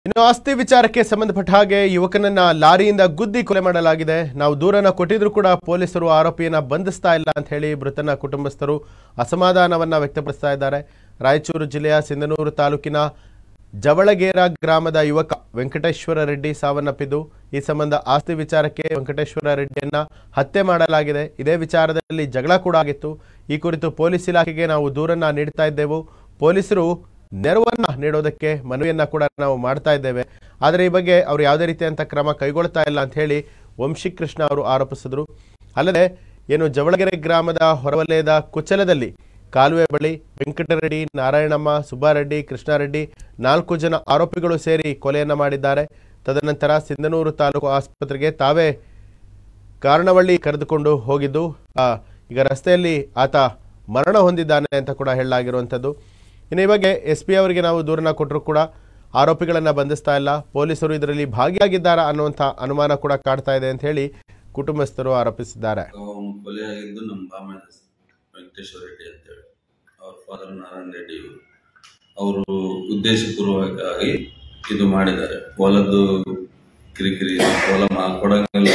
ಇನ್ನು ಆಸ್ತಿ ವಿಚಾರಕ್ಕೆ ಸಂಬಂಧಪಟ್ಟ ಹಾಗೆ ಯುವಕನನ್ನ ಲಾರಿಯಿಂದ ಗುದ್ದಿ ಕೊಲೆ ಮಾಡಲಾಗಿದೆ ನಾವು ದೂರನ ಕೊಟ್ಟಿದ್ರು ಕೂಡ ಪೊಲೀಸರು ಆರೋಪಿಯನ್ನ ಬಂಧಿಸ್ತಾ ಇಲ್ಲ ಅಂತ ಹೇಳಿ ಮೃತನ ಕುಟುಂಬಸ್ಥರು ಅಸಮಾಧಾನವನ್ನ ವ್ಯಕ್ತಪಡಿಸ್ತಾ ಇದ್ದಾರೆ ರಾಯಚೂರು ಜಿಲ್ಲೆಯ ಸಿಂಧನೂರು ತಾಲೂಕಿನ ಜವಳಗೇರ ಗ್ರಾಮದ ಯುವಕ ವೆಂಕಟೇಶ್ವರ ರೆಡ್ಡಿ ಸಾವನ್ನಪ್ಪಿದ್ದು ಈ ಸಂಬಂಧ ಆಸ್ತಿ ವಿಚಾರಕ್ಕೆ ವೆಂಕಟೇಶ್ವರ ರೆಡ್ಡಿಯನ್ನ ಹತ್ಯೆ ಮಾಡಲಾಗಿದೆ ಇದೇ ವಿಚಾರದಲ್ಲಿ ಜಗಳ ಕೂಡ ಆಗಿತ್ತು ಈ ಕುರಿತು ಪೊಲೀಸ್ ಇಲಾಖೆಗೆ ನಾವು ದೂರನ್ನ ನೀಡ್ತಾ ಇದ್ದೆವು ಪೊಲೀಸರು ನೆರವನ್ನ ನೀಡೋದಕ್ಕೆ ಮನವಿಯನ್ನ ಕೂಡ ನಾವು ಮಾಡ್ತಾ ಇದ್ದೇವೆ ಆದರೆ ಈ ಬಗ್ಗೆ ಅವರು ಯಾವುದೇ ರೀತಿಯಂತ ಕ್ರಮ ಕೈಗೊಳ್ತಾ ಇಲ್ಲ ಅಂತ ಹೇಳಿ ವಂಶಿಕೃಷ್ಣ ಅವರು ಆರೋಪಿಸಿದ್ರು ಅಲ್ಲದೆ ಏನು ಜವಳಗೆರೆ ಗ್ರಾಮದ ಹೊರವಲಯದ ಕುಚಲದಲ್ಲಿ ಕಾಲುವೆ ಬಳಿ ವೆಂಕಟರೆಡ್ಡಿ ನಾರಾಯಣಮ್ಮ ಸುಬ್ಬಾರೆಡ್ಡಿ ಕೃಷ್ಣಾರೆಡ್ಡಿ ನಾಲ್ಕು ಜನ ಆರೋಪಿಗಳು ಸೇರಿ ಕೊಲೆಯನ್ನ ಮಾಡಿದ್ದಾರೆ ತದನಂತರ ಸಿಂಧನೂರು ತಾಲೂಕು ಆಸ್ಪತ್ರೆಗೆ ತಾವೇ ಕಾರಣವಳ್ಳಿ ಕರೆದುಕೊಂಡು ಹೋಗಿದ್ದು ಆ, ಈಗ ರಸ್ತೆಯಲ್ಲಿ ಆತ ಮರಣ ಹೊಂದಿದ್ದಾನೆ ಅಂತ ಕೂಡ ಹೇಳಲಾಗಿರುವಂಥದ್ದು ಇನ್ನು ಈ ಬಗ್ಗೆ ಎಸ್ ಪಿ ಅವರಿಗೆ ನಾವು ದೂರನ ಕೊಟ್ಟರು ಕೂಡ ಆರೋಪಿಗಳನ್ನು ಬಂಧಿಸ್ತಾ ಇಲ್ಲ ಪೊಲೀಸರು ಇದರಲ್ಲಿ ಭಾಗಿಯಾಗಿದ್ದಾರಾ ಅನ್ನುವಂಥ ಅನುಮಾನ ಕೂಡ ಕಾಡ್ತಾ ಇದೆ ಅಂತ ಹೇಳಿ ಕುಟುಂಬಸ್ಥರು ಆರೋಪಿಸಿದ್ದಾರೆ ಅವನು ಕೊಲೆ ಆಗಿದ್ದು ನಮ್ಮ ಬಾಮ ವೆಂಕಟೇಶ್ವರ ರೆಡ್ಡಿ ಅಂತೇಳಿ ಅವ್ರ ಫಾದರ್ ನಾರಾಯಣ ರೆಡ್ಡಿ ಇವರು ಅವರು ಉದ್ದೇಶಪೂರ್ವಕವಾಗಿ ಇದು ಮಾಡಿದ್ದಾರೆ ಹೊಲದ್ದು ಕಿರಿಕಿರಿ ಹೊಲ ಮಾ- ಕೊಡಂಗಿಲ್ಲ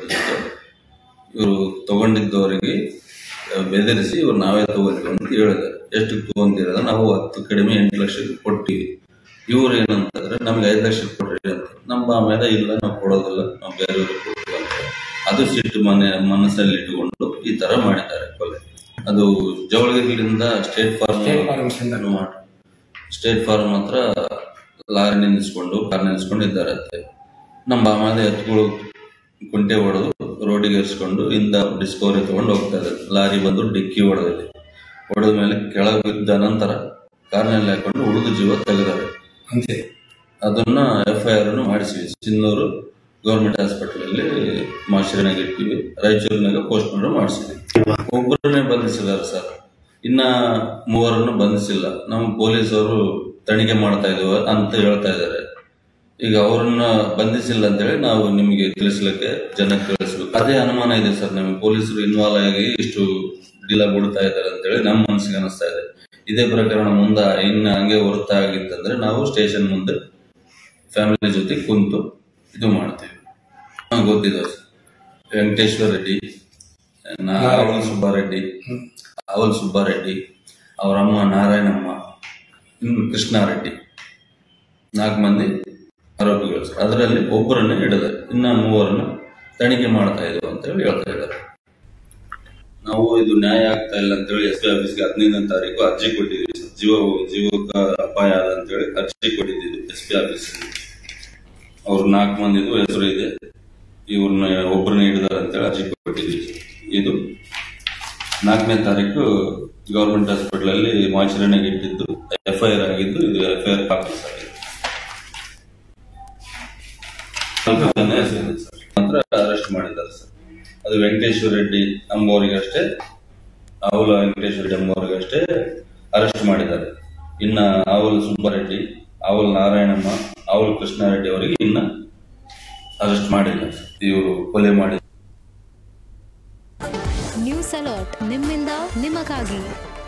ಇವರು ತಗೊಂಡಿದ್ದವರಿಗೆ ಆ, ಬೆದರಿಸಿ ಇವ್ರು ನಾವೇ ತಗೋತೀವಿ ಅಂತ ಹೇಳಿದ್ದಾರೆ ಎಷ್ಟು ತಗೊಂಡಿರೋದು ನಾವು ಹತ್ತು ಕಡಿಮೆ ಎಂಟು ಲಕ್ಷಕ್ಕೆ ಕೊಟ್ಟಿವಿ ಇವ್ರು ಏನಂತಂದ್ರೆ ನಮ್ಗೆ ಐದು ಲಕ್ಷ ಕೊಡ್ರಿ ಅಂತ ನಮ್ಮ ಆಮೇಲೆ ಇಲ್ಲ ನಾವು ಕೊಡೋದಿಲ್ಲ ನಾವು ಬೇರೆಯವ್ರಿಗೆ ಕೊಡ್ತೀವಿ ಅಂತ ಅದು ಸಿಟ್ಟು ಮನೆ ಮನಸ್ಸಲ್ಲಿ ಇಟ್ಟುಕೊಂಡು ಈ ತರ ಮಾಡಿದ್ದಾರೆ ಕೊಲೆ ಅದು ಜವಳಗಿರಿಯಿಂದ ಸ್ಟೇಟ್ ಫಾರ್ಮ್ ಸ್ಟೇಟ್ ಫಾರ್ಮ್ ಹತ್ರ ಲಾರಿ ನಿಲ್ಲಿಸ್ಕೊಂಡು ಕಾರ್ ನಿಲ್ಲಿಸ್ಕೊಂಡು ಇದ್ದಾರಂತೆ ನಮ್ಮ ಬಾಮಾದ ಎತ್ತುಗಳು ಕುಂಟೆ ಹೊಡೆದು ರೋಡಿಗೆ ಏರಿಸ್ಕೊಂಡು ಇಂದ ಡಿಸ್ಕವರಿ ತಗೊಂಡು ಹೋಗ್ತಾ ಇದ್ದಾರೆ ಲಾರಿ ಬಂದು ಡಿಕ್ಕಿ ಹೊಡೆದಿದೆ ಹೊಡೆದ ಮೇಲೆ ಕೆಳಗೆ ಬಿದ್ದ ನಂತರ ಕಾರ್ನಲ್ಲಿ ಹಾಕೊಂಡು ಉಳಿದು ಜೀವ ತೆಗೆದಾರೆ ಅಂತೆ ಅದನ್ನ ಎಫ್ ಐ ಆರ್ ಮಾಡಿಸಿವಿ ಸಿನ್ನೂರು ಗೌರ್ಮೆಂಟ್ ಹಾಸ್ಪಿಟಲ್ ಅಲ್ಲಿ ಮಾಶಿರನಾಗ ಇಟ್ಟಿವಿ ರಾಯಚೂರಿನಾಗ ಪೋಸ್ಟ್ ಮಾರ್ಟಮ್ ಮಾಡಿಸಿದ್ವಿ ಒಬ್ಬರನ್ನೇ ಬಂಧಿಸಿದ್ದಾರೆ ಸರ್ ಇನ್ನ ಮೂವರನ್ನು ಬಂಧಿಸಿಲ್ಲ ನಮ್ಮ ಪೊಲೀಸರು ತನಿಖೆ ಮಾಡ್ತಾ ಇದ್ದೇವೆ ಅಂತ ಹೇಳ್ತಾ ಇದ್ದಾರೆ ಈಗ ಅವರನ್ನ ಬಂಧಿಸಿಲ್ಲ ಅಂತೇಳಿ ನಾವು ನಿಮಗೆ ತಿಳಿಸ್ಲಿಕ್ಕೆ ಜನಕ್ಕೆ ತಿಳಿಸ್ಬೇಕು ಅದೇ ಅನುಮಾನ ಇದೆ ಸರ್ ನಮಗೆ ಪೊಲೀಸರು ಇನ್ವಾಲ್ವ್ ಆಗಿ ಇಷ್ಟು ಡಿಲ ಬಿಡ್ತಾ ಇದ್ದಾರೆ ಅಂತೇಳಿ ನಮ್ಮ ಮನಸ್ಸಿಗೆ ಅನಿಸ್ತಾ ಇದೆ ಇದೇ ಪ್ರಕರಣ ಮುಂದೆ ಇನ್ನು ಹಂಗೆ ಹೊರತಾ ಆಗಿತ್ತಂದ್ರೆ ನಾವು ಸ್ಟೇಷನ್ ಮುಂದೆ ಫ್ಯಾಮಿಲಿ ಜೊತೆ ಕುಂತು ಇದು ಮಾಡ್ತೀವಿ ಹಾ, ಗೊತ್ತಿದೆ ಸರ್ ವೆಂಕಟೇಶ್ವರ ರೆಡ್ಡಿ ನಾ- ಅವಲ್ ಸುಬ್ಬಾರೆಡ್ಡಿ ಅವಲ್ ಸುಬ್ಬಾರೆಡ್ಡಿ ಅವರಮ್ಮ ನಾರಾಯಣಮ್ಮ ಇನ್ನು ಕೃಷ್ಣಾರೆಡ್ಡಿ ನಾಲ್ಕು ಮಂದಿ ಆರೋಪಿಗಳು ಸರ್ ಅದರಲ್ಲಿ ಒಬ್ಬರನ್ನೇ ಹಿಡಿದಾರೆ ಇನ್ನ ಮೂವರನ್ನ ತನಿಖೆ ಮಾಡ್ತಾ ಇದ್ದೇವೆ ಅಂತ ಹೇಳಿ ಹೇಳ್ತಾ ಇದ್ದಾರೆ ನಾವು ಇದು ನ್ಯಾಯ ಆಗ್ತಾ ಇಲ್ಲ ಅಂತ ಹೇಳಿ ಎಸ್ ಪಿ ಆಫೀಸ್ಗೆ ಹದಿನೈದನೇ ತಾರೀಕು ಅರ್ಜಿ ಕೊಟ್ಟಿದ್ವಿ ಸರ್. ಜೀವ ಜೀವಕ ಅಪಾಯ ಆದ ಅಂತ ಹೇಳಿ ಅರ್ಜಿ ಕೊಟ್ಟಿದ್ದೀವಿ ಎಸ್ ಪಿ ಆಫೀಸ್ ಅವ್ರ ನಾಲ್ಕು ಮಂದಿದು ಹೆಸರು ಇದೆ ಇವ್ರನ್ನ ಒಬ್ಬರನ್ನ ಹಿಡಿದಾರೆ ಅಂತೇಳಿ ಅರ್ಜಿ ಕೊಟ್ಟಿದ್ವಿ ಇದು ನಾಲ್ಕನೇ ತಾರೀಕು ಗೌರ್ಮೆಂಟ್ ಹಾಸ್ಪಿಟಲ್ ಅಲ್ಲಿ ಮಾಚರಣೆಗೆ ಇಟ್ಟಿದ್ದು ಎಫ್ ಐ ಆರ್ ಆಗಿದ್ದು ಇದು ಎಫ್ ಐ ಆರ್ ಕಾಪೀಸ್ ಆಗಿದೆ ನಾಲ್ಕು ಜನ ಹೆಸರಿದೆ ಸರ್. ಮಾತ್ರ ಅರೆಸ್ಟ್ ಮಾಡಿದ್ದಾರೆ ಸರ್ ಅದು ವೆಂಕಟೇಶ್ವರ ರೆಡ್ಡಿ ಅಂಬೋರಿಗೆ ಅಷ್ಟೇ ಅವಲ ವೆಂಕಟೇಶ್ವರ ರೆಡ್ಡಿ ಅಂಬೋರಿಗೆ ಅಷ್ಟೇ ಅರೆಸ್ಟ್ ಮಾಡಿದ್ದಾರೆ ಇನ್ನ ಅವಲ್ ಸುಬ್ಬರೆಡ್ಡಿ ಅವಲ್ ನಾರಾಯಣಮ್ಮ ಅವಲ್ ಕೃಷ್ಣಾರೆಡ್ಡಿ ಅವರಿಗೆ ಇನ್ನ ಅರೆಸ್ಟ್ ಮಾಡಿಲ್ಲ ಇವರು ಕೊಲೆ ಮಾಡಿ ನ್ಯೂಸ್ ಅಲರ್ಟ್ ನಿಮ್ಮಿಂದ ನಿಮಗಾಗಿ